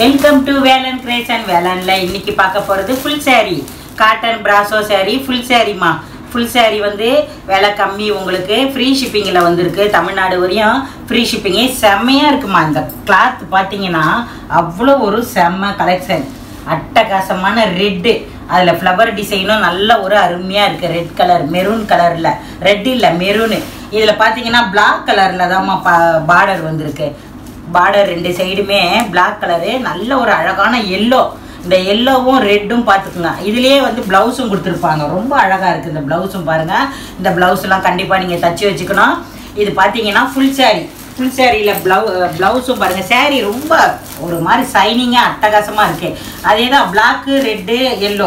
welcome to Velan creation வேலன்ல இன்னைக்கு பார்க்க போகிறது full saree cotton brasso saree full சாரீமா ஃபுல் saree வந்து விலை கம்மி உங்களுக்கு ஃப்ரீ ஷிப்பிங்கில் வந்திருக்கு தமிழ்நாடு வரையும் ஃப்ரீ ஷிப்பிங்கே செம்மையாக இருக்குமா இந்த கிளாத் பார்த்தீங்கன்னா அவ்வளோ ஒரு செம்ம கலெக்ஷன் அட்டகாசமான ரெட்டு அதில் ஃப்ளவர் டிசைனும் நல்ல ஒரு அருமையாக இருக்குது ரெட் கலர் மெரூன் கலரில் ரெட் இல்லை மெரூனு இதில் பார்த்தீங்கன்னா பிளாக் கலரில் தான்மா பா பார்டர் வந்திருக்கு பார்டர் ரெண்டு சைடுமே Black கலரு நல்ல ஒரு அழகான எல்லோ இந்த எல்லோவும் ரெட்டும் பார்த்துக்குங்க இதுலேயே வந்து ப்ளவுஸும் கொடுத்துருப்பாங்க ரொம்ப அழகாக இருக்குது இந்த ப்ளவுஸும் பாருங்கள் இந்த ப்ளவுஸ்லாம் கண்டிப்பாக நீங்கள் தச்சு வச்சுக்கணும் இது பார்த்தீங்கன்னா ஃபுல் saree ஃபுல் சேரீயில் ப்ளவு ப்ளவுஸும் பாருங்கள் saree ரொம்ப ஒரு மாதிரி சைனிங்காக அட்டகாசமாக இருக்குது அதே தான் பிளாக்கு ரெட்டு எல்லோ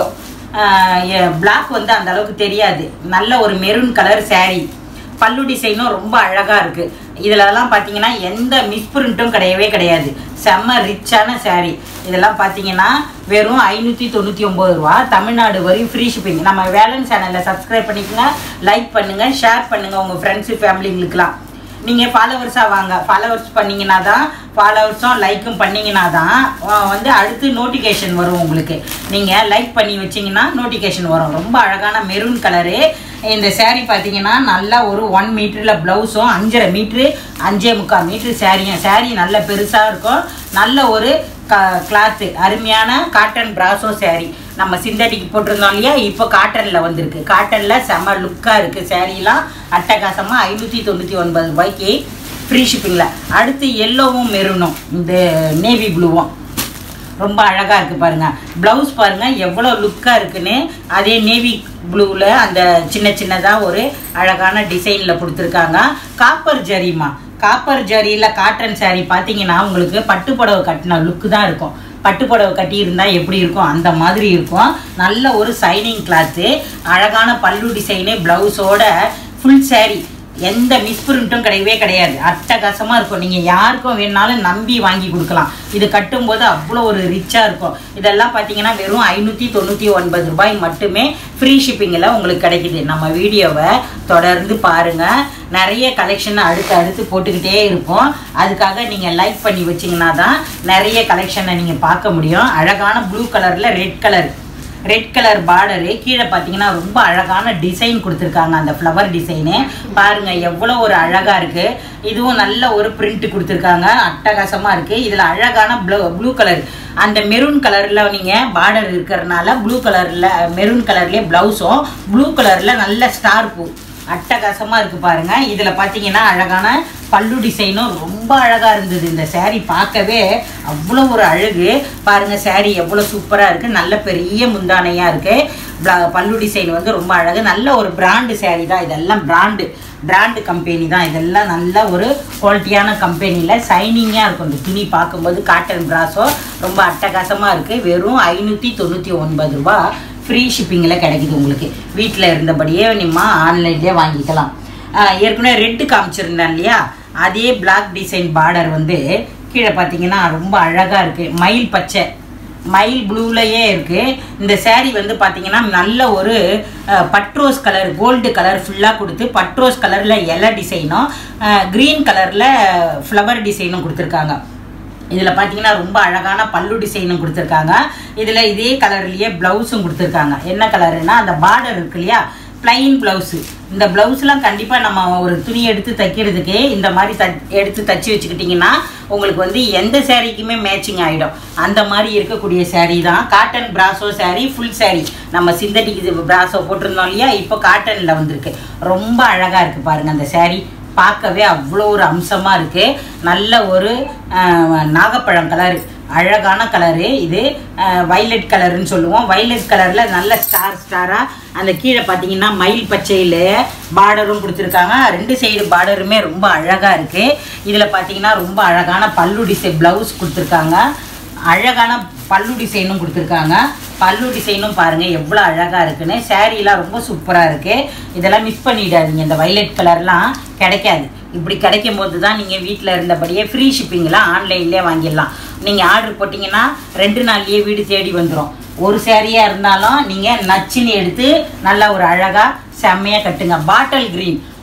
பிளாக் வந்து அந்த அளவுக்கு தெரியாது நல்ல ஒரு மெரூன் கலர் saree பல்லு டிசைனும் ரொம்ப அழகாக இருக்குது இதிலலாம் பார்த்தீங்கன்னா எந்த மிஸ்பிரிண்ட்டும் கிடையவே கிடையாது செம்ம ரிச்சான saree இதெல்லாம் பார்த்தீங்கன்னா வெறும் ஐநூற்றி தொண்ணூற்றி ஒம்பது ரூபா தமிழ்நாடு வரையும் ஃப்ரீ ஷிப்பிங் நம்ம வேலன் சேனலில் சப்ஸ்கிரைப் பண்ணிக்கோங்க லைக் பண்ணுங்கள் ஷேர் பண்ணுங்கள் உங்கள் ஃப்ரெண்ட்ஸு ஃபேமிலிங்களுக்கெலாம் நீங்கள் ஃபாலோவர்ஸாக வாங்க ஃபாலோவர்ஸ் பண்ணிங்கன்னா தான் ஃபாலோவர்ஸும் லைக்கும் பண்ணிங்கன்னா தான் அஹ் வந்து அடுத்து நோட்டிஃபிகேஷன் வரும் உங்களுக்கு நீங்கள் லைக் பண்ணி வச்சிங்கன்னா நோட்டிஃபிகேஷன் வரும் ரொம்ப அழகான மெரூன் கலரு இந்த saree பார்த்தீங்கன்னா நல்லா ஒரு ஒன் மீட்டரில் ப்ளவுஸும் அஞ்சரை மீட்ரு அஞ்சே முக்கால் மீட்ரு சாரியும் saree நல்ல பெருசாக இருக்கும் நல்ல ஒரு க கிளாத்து அருமையான காட்டன் பிராசோ saree நம்ம சிந்தட்டிக்கு போட்டிருந்தோம் இல்லையா இப்போ காட்டனில் வந்திருக்கு காட்டனில் செம்ம லுக்காக இருக்குது சாரீலாம் அட்டகாசமாக ஐநூற்றி தொண்ணூற்றி ஒன்பது ரூபாய்க்கு ஃப்ரீ ஷிப்பிங்கில் அடுத்து எல்லோவும் மெரூனும் இந்த நேவி ப்ளூவும் ரொம்ப அழகாக இருக்குது பாருங்கள் ப்ளவுஸ் பாருங்கள் எவ்வளோ லுக்காக இருக்குன்னு அதே நேவி ப்ளூவில் அந்த சின்ன சின்னதாக ஒரு அழகான டிசைனில் கொடுத்துருக்காங்க காப்பர் ஜரிமா காப்பர் ஜரியில் காட்டன் saree பார்த்தீங்கன்னா உங்களுக்கு பட்டு புடவை கட்டின லுக்கு தான் இருக்கும் பட்டு புடவை கட்டி இருந்தால் எப்படி இருக்கும் அந்த மாதிரி இருக்கும் நல்ல ஒரு சைனிங் கிளாத்து அழகான பல்லு டிசைனு ப்ளவுஸோட ஃபுல் saree எந்த மிஸ்பிரிண்ட்டும் கிடையவே கிடையாது அட்டகாசமாக இருக்கும் நீங்கள் யாருக்கும் வேணாலும் நம்பி வாங்கி கொடுக்கலாம் இது கட்டும்போது அவ்வளோ ஒரு ரிச்சாக இருக்கும் இதெல்லாம் பார்த்தீங்கன்னா வெறும் ஐநூற்றி தொண்ணூற்றி ஒன்பது ரூபாய் மட்டுமே ஃப்ரீ ஷிப்பிங்கில் உங்களுக்கு கிடைக்குது நம்ம வீடியோவை தொடர்ந்து பாருங்கள் நிறைய கலெக்ஷன் அடுத்து அடுத்து போட்டுக்கிட்டே இருப்போம் அதுக்காக நீங்கள் லைக் பண்ணி வச்சிங்கன்னா தான் நிறைய கலெக்ஷனை நீங்கள் பார்க்க முடியும் அழகான ப்ளூ கலரில் red colour red colour border கீழே பார்த்தீங்கன்னா ரொம்ப அழகான டிசைன் கொடுத்துருக்காங்க அந்த ஃப்ளவர் டிசைனு பாருங்கள் எவ்வளோ ஒரு அழகாக இருக்குது இதுவும் நல்ல ஒரு பிரிண்ட் கொடுத்துருக்காங்க அட்டகாசமாக இருக்குது இதில் அழகான ப்ளூ ப்ளூ கலர் அந்த மெரூன் கலரில் நீங்கள் பார்டர் இருக்கிறனால ப்ளூ கலரில் மெரூன் கலர்லேயே ப்ளவுஸும் ப்ளூ கலரில் நல்ல ஸ்டார் பூ அட்டகாசமாக இருக்குது பாருங்கள் இதில் பார்த்தீங்கன்னா அழகான பல்லு டிசைனும் ரொம்ப அழகாக இருந்தது இந்த saree பார்க்கவே அவ்வளோ ஒரு அழகு பாருங்கள் saree எவ்வளோ சூப்பராக இருக்குது நல்ல பெரிய முந்தானையாக இருக்குது பல்லு டிசைன் வந்து ரொம்ப அழகு நல்ல ஒரு பிராண்டு saree தான் இதெல்லாம் பிராண்டு பிராண்டு கம்பெனி தான் இதெல்லாம் நல்ல ஒரு குவாலிட்டியான கம்பெனியில் சைனிங்காக இருக்கும் இந்த துணி பார்க்கும்போது காட்டன் பிராஸோ ரொம்ப அட்டகாசமாக இருக்குது வெறும் ஐநூற்றி தொண்ணூற்றி ஒன்பது ரூபா ஃப்ரீ ஷிப்பிங்கில் கிடைக்குது உங்களுக்கு வீட்டில் இருந்தபடியே நம்ம ஆன்லைன்லேயே வாங்கிக்கலாம் ஆஹ் ஏற்கனவே ரெட்டு காமிச்சிருந்தேன் இல்லையா அதே பிளாக் டிசைன் பார்டர் வந்து கீழே பார்த்தீங்கன்னா ரொம்ப அழகாக இருக்குது மயில் பச்சை மயில் ப்ளூலையே இருக்குது இந்த saree வந்து பார்த்தீங்கன்னா நல்ல ஒரு அஹ், பட்ரோஸ் கலர் கோல்டு கலர் ஃபுல்லாக கொடுத்து பட்ரோஸ் கலரில் இலை டிசைனும் க்ரீன் கலரில் ஃப்ளவர் டிசைனும் கொடுத்துருக்காங்க இதில் பார்த்தீங்கன்னா ரொம்ப அழகான பல்லு டிசைனும் கொடுத்துருக்காங்க இதில் இதே கலர்லேயே ப்ளவுஸும் கொடுத்துருக்காங்க என்ன கலருன்னா அந்த பார்டர் இருக்கு இல்லையா பிளைன் ப்ளவுஸு இந்த ப்ளவுஸ்லாம் கண்டிப்பாக நம்ம ஒரு துணி எடுத்து தைக்கிறதுக்கு இந்த மாதிரி த எடுத்து தச்சு வச்சுக்கிட்டிங்கன்னா உங்களுக்கு வந்து எந்த சேரீக்குமே மேட்சிங் ஆகிடும் அந்த மாதிரி இருக்கக்கூடிய saree தான் cotton brasso saree full saree நம்ம சிந்தட்டிக் பிராசோ போட்டிருந்தோம் இல்லையா இப்போ காட்டனில் வந்திருக்கு ரொம்ப அழகாக இருக்குது பாருங்கள் அந்த saree பார்க்கவே அவ்வளோ ஒரு அம்சமாக இருக்குது நல்ல ஒரு அஹ், நாகப்பழம் கலரு அழகான கலரு இது வைலட் கலருன்னு சொல்லுவோம் வைலட் கலரில் நல்ல ஸ்டார் ஸ்டாராக அந்த கீழே பார்த்தீங்கன்னா மயில் பச்சையில் பார்டரும் கொடுத்துருக்காங்க ரெண்டு சைடு பார்டருமே ரொம்ப அழகாக இருக்குது இதில் பார்த்தீங்கன்னா ரொம்ப அழகான பல்லு டிசைன் ப்ளவுஸ் கொடுத்துருக்காங்க அழகான பல்லு டிசைனும் கொடுத்துருக்காங்க பல்லு டிசைனும் பாருங்கள் எவ்வளோ அழகாக இருக்குன்னு சாரீலாம் ரொம்ப சூப்பராக இருக்குது இதெல்லாம் மிஸ் பண்ணிடாதீங்க இந்த வைலட் கலர்லாம் கிடைக்காது இப்படி கிடைக்கும் போது தான் நீங்கள் வீட்டில் இருந்தபடியே ஃப்ரீ ஷிப்பிங்லாம் ஆன்லைன்லேயே வாங்கிடலாம் நீங்கள் ஆர்டர் போட்டிங்கன்னா ரெண்டு நாள்லேயே வீடு தேடி வந்துடும் ஒரு சேரீயாக இருந்தாலும் நீங்கள் நச்சுன்னு எடுத்து நல்லா ஒரு அழகாக செம்மையாக கட்டுங்க பாட்டில் க்ரீன்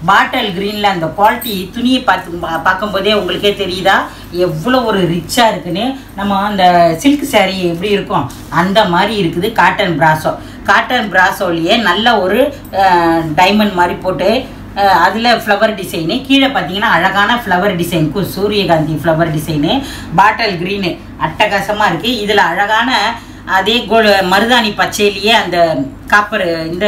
பாட்டல் க்ரீனில் அந்த குவாலிட்டி துணியை பார்த்து பா- பார்க்கும்போதே உங்களுக்கே தெரியுதா எவ்வளோ ஒரு ரிச்சாக இருக்குன்னு நம்ம அந்த சில்க் saree எப்படி இருக்கும் அந்த மாதிரி இருக்குது காட்டன் பிராசோ காட்டன் பிராசோலையே நல்ல ஒரு டைமண்ட் மாதிரி போட்டு அதில் ஃப்ளவர் டிசைனு கீழே பார்த்தீங்கன்னா அழகான ஃப்ளவர் டிசைன் கு சூரியகாந்தி ஃப்ளவர் டிசைனு பாட்டல் க்ரீனு அட்டகாசமாக இருக்குது இதில் அழகான அதே கோ மருதாணி பச்சையிலேயே அந்த காப்பர் இந்த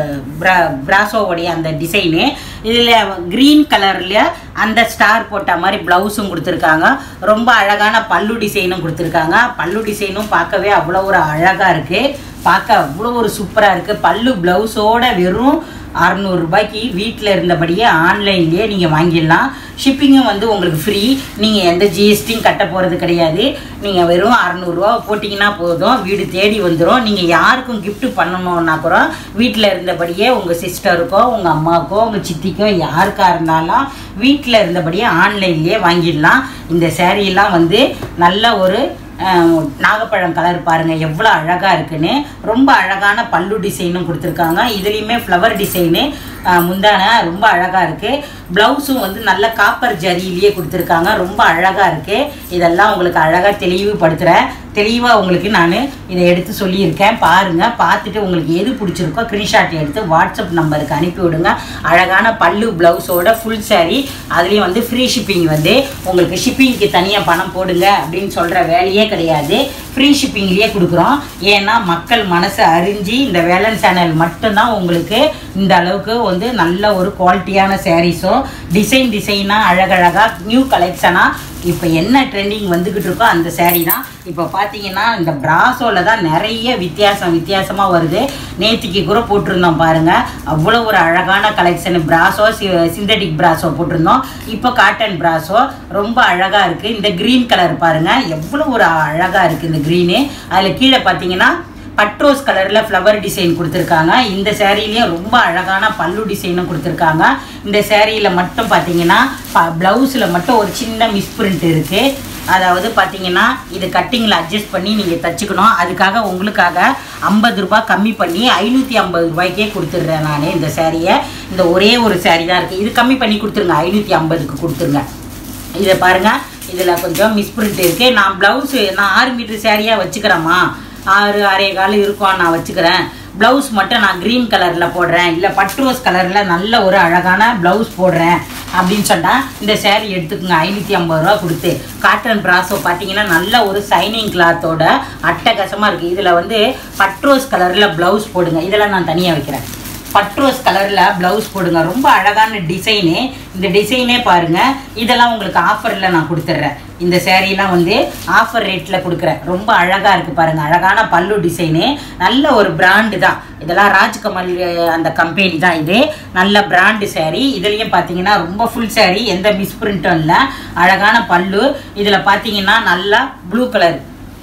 பிராசோவுடைய அந்த டிசைனு இதில் க்ரீன் கலரில் அந்த ஸ்டார் போட்ட மாதிரி ப்ளவுஸும் கொடுத்துருக்காங்க ரொம்ப அழகான பல்லு டிசைனும் கொடுத்துருக்காங்க பல்லு டிசைனும் பார்க்கவே அவ்வளோ ஒரு அழகாக இருக்குது பார்க்க அவ்வளோ ஒரு சூப்பராக இருக்குது பல்லு ப்ளவுஸோட வெறும் அறநூறுபாய்க்கு வீட்டில் இருந்தபடியே ஆன்லைன்லேயே நீங்கள் வாங்கிடலாம் ஷிப்பிங்கும் வந்து உங்களுக்கு ஃப்ரீ நீங்கள் எந்த ஜிஎஸ்டியும் கட்ட போகிறது கிடையாது நீங்கள் வெறும் அறநூறுவா போட்டிங்கன்னா போதும் வீடு தேடி வந்துடும் நீங்கள் யாருக்கும் gift பண்ணணுன்னா கூட வீட்டில் இருந்தபடியே உங்கள் சிஸ்டருக்கோ உங்கள் அம்மாவுக்கோ உங்கள் சித்திக்கோ யாருக்கா இருந்தாலும் வீட்டில் இருந்தபடியே ஆன்லைன்லேயே வாங்கிடலாம் இந்த saree எல்லாம் வந்து நல்ல ஒரு அஹ், நாகப்பழம் கலர் பாருங்க எவ்வளோ அழகாக இருக்குன்னு ரொம்ப அழகான பல்லு டிசைனும் கொடுத்துருக்காங்க இதுலேயுமே ஃப்ளவர் டிசைனு முந்தான ரொம்ப அழகாக இருக்குது ப்ளவுஸும் வந்து நல்ல காப்பர் ஜரியிலேயே கொடுத்துருக்காங்க ரொம்ப அழகாக இருக்குது இதெல்லாம் உங்களுக்கு அழகாக தெளிவுபடுத்துகிறேன் தெளிவாக உங்களுக்கு நான் இதை எடுத்து சொல்லியிருக்கேன் பாருங்கள் பார்த்துட்டு உங்களுக்கு எது பிடிச்சிருக்கோ ஸ்க்ரீன்ஷாட் எடுத்து வாட்ஸ்அப் நம்பருக்கு அனுப்பி விடுங்க அழகான பல்லு ப்ளவுஸோட ஃபுல் saree அதுலேயும் வந்து ஃப்ரீ ஷிப்பிங் வந்து உங்களுக்கு ஷிப்பிங்க்கு தனியாக பணம் போடுங்க அப்படின்னு சொல்கிற வேலையே கிடையாது ஃப்ரீ ஷிப்பிங்லேயே கொடுக்குறோம் ஏன்னா மக்கள் மனசை அறிஞ்சு இந்த வேலன் சேனல் மட்டும்தான் உங்களுக்கு இந்த அளவுக்கு வந்து நல்ல ஒரு குவாலிட்டியான சாரீஸோ டிசைன் டிசைனாக அழகழகாக நியூ கலெக்ஷனாக இப்போ என்ன ட்ரெண்டிங் வந்துக்கிட்டு இருக்கோ அந்த saree தான் இப்போ பார்த்தீங்கன்னா இந்த பிராசோவில் தான் நிறைய வித்தியாசம் வித்தியாசமாக வருது நேத்திக்கு கூட போட்டிருந்தோம் பாருங்கள் அவ்வளோ ஒரு அழகான கலெக்ஷன் பிராசோ சிந்தட்டிக் பிராசோ போட்டிருந்தோம் இப்போ காட்டன் பிராசோ ரொம்ப அழகாக இருக்குது இந்த க்ரீன் கலர் பாருங்கள் எவ்வளோ ஒரு அழகாக இருக்குது இந்த க்ரீனு அதில் கீழே பார்த்தீங்கன்னா பட்ரோஸ் கலரில் ஃப்ளவர் டிசைன் கொடுத்துருக்காங்க இந்த சேரீலேயும் ரொம்ப அழகான பல்லு டிசைனும் கொடுத்துருக்காங்க இந்த சேரீயில் மட்டும் பார்த்தீங்கன்னா ப்ளவுஸில் மட்டும் ஒரு சின்ன மிஸ்பிரிண்ட் இருக்குது அதாவது பார்த்தீங்கன்னா இது கட்டிங்கில் அட்ஜஸ்ட் பண்ணி நீங்கள் தச்சுக்கணும் அதுக்காக உங்களுக்காக ஐம்பது ரூபாய் கம்மி பண்ணி ஐநூற்றி ஐம்பது ரூபாய்க்கே கொடுத்துட்றேன் நான் இந்த சேரீயை இந்த ஒரே ஒரு saree தான் இருக்குது இது கம்மி பண்ணி கொடுத்துருங்க ஐநூற்றி ஐம்பதுக்கு கொடுத்துருங்க இதை பாருங்க இதில் கொஞ்சம் மிஸ்பிரிண்ட் இருக்கு நான் ப்ளவுஸு நான் ஆறு மீட்டர் சேரீயாக வச்சுக்கிறேம்மா ஆறு அரை கால் இருக்கும் நான் வச்சுக்கிறேன் ப்ளவுஸ் மட்டும் நான் க்ரீன் கலரில் போடுறேன் இல்லை பட்டுரோஸ் கலரில் நல்ல ஒரு அழகான ப்ளவுஸ் போடுறேன் அப்படின்னு சொன்னால் இந்த சேரீ எடுத்துக்கோங்க ஐநூற்றி ஐம்பது ரூபா கொடுத்து காட்டன் ப்ராஸோ பார்த்தீங்கன்னா நல்ல ஒரு சைனிங் கிளாத்தோட அட்டகாசமாக இருக்குது இதில் வந்து பட்ரோஸ் கலரில் ப்ளவுஸ் போடுங்க இதெல்லாம் நான் தனியாக வைக்கிறேன் பட்ரோஸ் கலரில் ப்ளவுஸ் போடுங்க ரொம்ப அழகான டிசைனு இந்த டிசைனே பாருங்கள் இதெல்லாம் உங்களுக்கு ஆஃபரில் நான் கொடுத்துட்றேன் இந்த சேரீலாம் வந்து ஆஃபர் ரேட்டில் கொடுக்குறேன் ரொம்ப அழகாக இருக்குது பாருங்கள் அழகான பல்லு டிசைனு நல்ல ஒரு பிராண்டு தான் இதெல்லாம் ராஜ்கமல் அஹ், அந்த கம்பெனி தான் இது நல்ல பிராண்டு saree இதுலேயும் பார்த்தீங்கன்னா ரொம்ப ஃபுல் saree எந்த மிஸ்பிரிண்ட்டும் இல்லை அழகான பல்லு இதில் பார்த்தீங்கன்னா நல்லா blue colour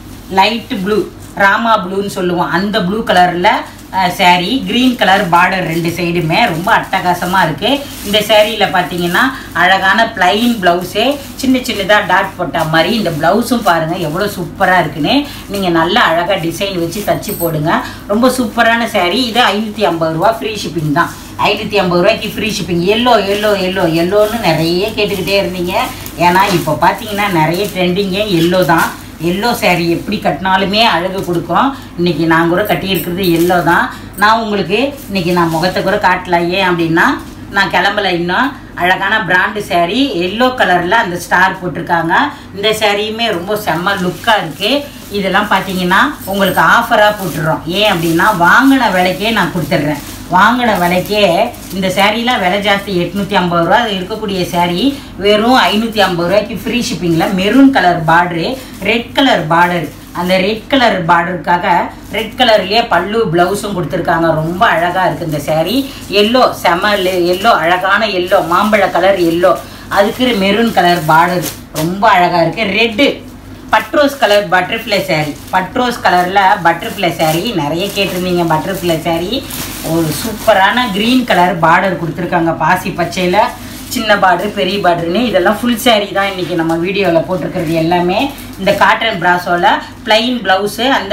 light blue Rama ப்ளூன்னு சொல்லுவோம் அந்த ப்ளூ கலரில் saree க்ரீன் கலர் பார்டர் ரெண்டு சைடுமே ரொம்ப அட்டகாசமாக இருக்குது இந்த சேரீயில் பார்த்தீங்கன்னா அழகான பிளைன் ப்ளவுஸே சின்ன சின்னதாக டாட் போட்ட மாதிரி இந்த ப்ளவுஸும் பாருங்கள் எவ்வளோ சூப்பராக இருக்குன்னு நீங்கள் நல்ல அழகாக டிசைன் வச்சு தச்சு போடுங்க ரொம்ப சூப்பரான saree இது ஐநூற்றி ஐம்பது ரூபா ஃப்ரீ ஷிப்பிங் தான் ஐநூற்றி ஐம்பது ரூபாய்க்கு free shipping yellow yellow yellow எல்லோன்னு நிறைய கேட்டுக்கிட்டே இருந்தீங்க ஏன்னா இப்போ பார்த்தீங்கன்னா நிறைய ட்ரெண்டிங்கே எல்லோ தான் எல்லோ saree எப்படி கட்டினாலுமே அழகு கொடுக்கும் இன்னைக்கு நான் கூட கட்டியிருக்கிறது எல்லோ தான் நான் உங்களுக்கு இன்னைக்கு நான் முகத்தை கூட காட்டல ஏன் அப்படின்னா நான் கிளம்பல இன்னும் அழகான பிராண்டு saree எல்லோ கலரில் அந்த ஸ்டார் போட்டிருக்காங்க இந்த சாரியுமே ரொம்ப செம்ம லுக்காக இருக்குது இதெல்லாம் பார்த்தீங்கன்னா உங்களுக்கு ஆஃபராக போட்டுடுறோம் ஏன் அப்படின்னா வாங்கின விலைக்கே நான் கொடுத்துட்றேன் வாங்கின விலைக்கே இந்த சேரீலாம் விலை ஜாஸ்தி எட்நூற்றி ஐம்பது ரூபா அது இருக்கக்கூடிய saree வெறும் ஐநூற்றி ஐம்பது ரூபாய்க்கு ஃப்ரீ ஷிப்பிங்கில் maroon colour border red colour border அந்த ரெட் கலர் பார்டருக்காக ரெட் கலர்லேயே பல்லு ப்ளவுஸும் கொடுத்துருக்காங்க ரொம்ப அழகாக இருக்குது இந்த saree எல்லோ செம எல்லோ அழகான எல்லோ மாம்பழ கலர் எல்லோ அதுக்கு மெரூன் கலர் பார்டர் ரொம்ப அழகாக இருக்குது ரெட்டு பட்ரோஸ் கலர் பட்டர்ஃப்ளை saree பட்ரோஸ் கலரில் பட்டர்ஃப்ளை saree நிறைய கேட்டிருந்தீங்க பட்டர்ஃப்ளை saree ஒரு சூப்பரான க்ரீன் கலர் பார்டர் கொடுத்துருக்காங்க பாசி பச்சையில் சின்ன பார்டர் பெரிய பார்டர்னு இதெல்லாம் ஃபுல் saree தான் இன்றைக்கி நம்ம வீடியோவில் போட்டிருக்கிறது எல்லாமே இந்த காட்டன் பிராஸோவில் plain ப்ளவுஸு அந்த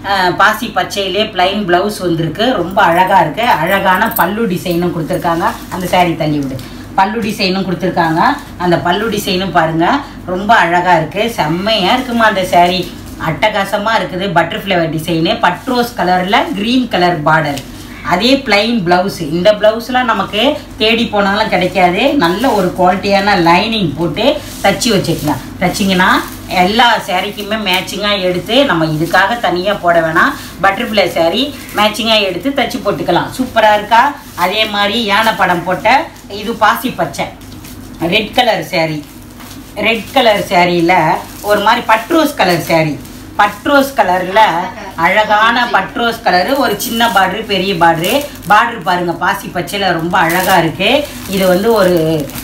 அஹ், பாசி பச்சையிலே பிளைன் ப்ளவுஸ் வந்திருக்கு ரொம்ப அழகாக இருக்கு அழகான பல்லு டிசைனும் கொடுத்துருக்காங்க அந்த saree தள்ளி விடு பல்லு டிசைனும் கொடுத்துருக்காங்க அந்த பல்லு டிசைனும் பாருங்க ரொம்ப அழகாக இருக்கு செம்மையாக இருக்குமா அந்த saree அட்டகாசமாக இருக்குது பட்டர்ஃப்ளவர் டிசைனு பட்ரோஸ் கலரில் க்ரீன் கலர் பார்டர் அதே பிளைன் ப்ளவுஸ் இந்த ப்ளவுஸ்லாம் நமக்கு தேடி போனாலும் கிடைக்காது நல்ல ஒரு குவாலிட்டியான லைனிங் போட்டு தச்சு வச்சுக்கலாம் தச்சிங்கன்னா எல்லா சேரீக்குமே மேட்சிங்காக எடுத்து நம்ம இதுக்காக தனியாக போட வேணாம் பட்டர்ஃப்ளை saree மேட்சிங்காக எடுத்து தச்சு போட்டுக்கலாம் சூப்பராக இருக்கா அதே மாதிரி யானை படம் போட்ட இது பாசி பச்சை red colour saree red colour சேரீல ஒரு மாதிரி பட்ரோஸ் கலர் saree பட்ரோஸ் கலரில் அழகான பட்ரோஸ் கலரு ஒரு சின்ன பார்டரு பெரிய பார்டரு பார்டர் பாருங்க பாசி பச்சையில் ரொம்ப அழகாக இருக்கு இது வந்து ஒரு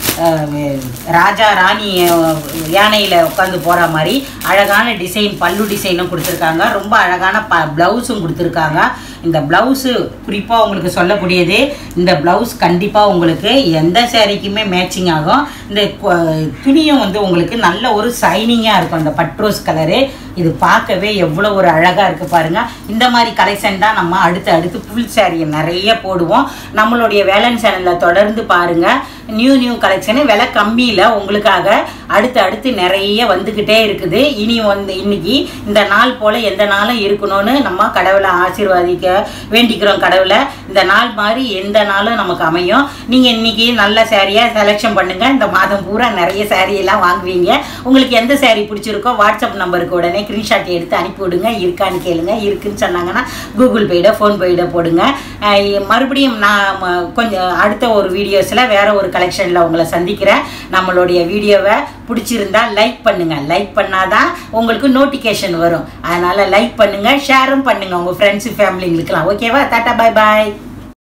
அஹ், ராஜா ராணி அஹ், யானையில் உட்காந்து போகிற மாதிரி அழகான டிசைன் பல்லு டிசைனும் கொடுத்துருக்காங்க ரொம்ப அழகான ப ப்ளவுஸும் கொடுத்துருக்காங்க இந்த ப்ளவுஸு குறிப்பாக உங்களுக்கு சொல்லக்கூடியது இந்த ப்ளவுஸ் கண்டிப்பாக உங்களுக்கு எந்த சேரீக்குமே மேட்சிங் ஆகும் இந்த கொ- துணியும் வந்து உங்களுக்கு நல்ல ஒரு சைனிங்காக இருக்கும் இந்த பட்ரோஸ் கலரு இது பார்க்கவே எவ்வளோ ஒரு அழகாக இருக்குது பாருங்கள் இந்த மாதிரி கலெக்ஷன் தான் நம்ம அடுத்து அடுத்து ஃபுல் saree நிறைய போடுவோம் நம்மளுடைய வேலன் சேனலில் தொடர்ந்து பாருங்கள் நியூ நியூ கலெக்ஷனு விலை கம்மியில் உங்களுக்காக அடுத்து அடுத்து நிறைய வந்துக்கிட்டே இருக்குது இனி வந்து இன்னைக்கு இந்த நாள் போல் எந்த நாளும் இருக்கணும்னு நம்ம கடவுளை ஆசீர்வாதிக்க வேண்டிக்கிறோம் கடவுளை இந்த நாள் மாதிரி எந்த நாளும் நமக்கு அமையும் நீங்கள் இன்னைக்கு நல்ல சேரீயாக செலெக்ஷன் பண்ணுங்கள் இந்த மாதம் பூரா நிறைய saree எல்லாம் வாங்குவீங்க உங்களுக்கு எந்த saree பிடிச்சிருக்கோ வாட்ஸ்அப் நம்பருக்கு உடனே ஸ்க்ரீன்ஷாட் எடுத்து அனுப்பி விடுங்க இருக்கான்னு கேளுங்க இருக்குன்னு சொன்னாங்கன்னா கூகுள் பேயிட ஃபோன் பேயிட போடுங்க அஹ் மறுபடியும் நான் ம- கொஞ்சம் அடுத்த ஒரு வீடியோஸில் வேற ஒரு கலெக்ஷனில் உங்களை சந்திக்கிறேன் நம்மளுடைய வீடியோவை பிடிச்சிருந்தா லைக் பண்ணுங்க லைக் பண்ணாதான் உங்களுக்கு நோட்டிஃபிகேஷன் வரும் அதனால லைக் பண்ணுங்க ஷேரும் பண்ணுங்க உங்க ஃப்ரெண்ட்ஸு ஃபேமிலிங்களுக்குலாம் ஓகேவா டாட்டா பாய் பாய்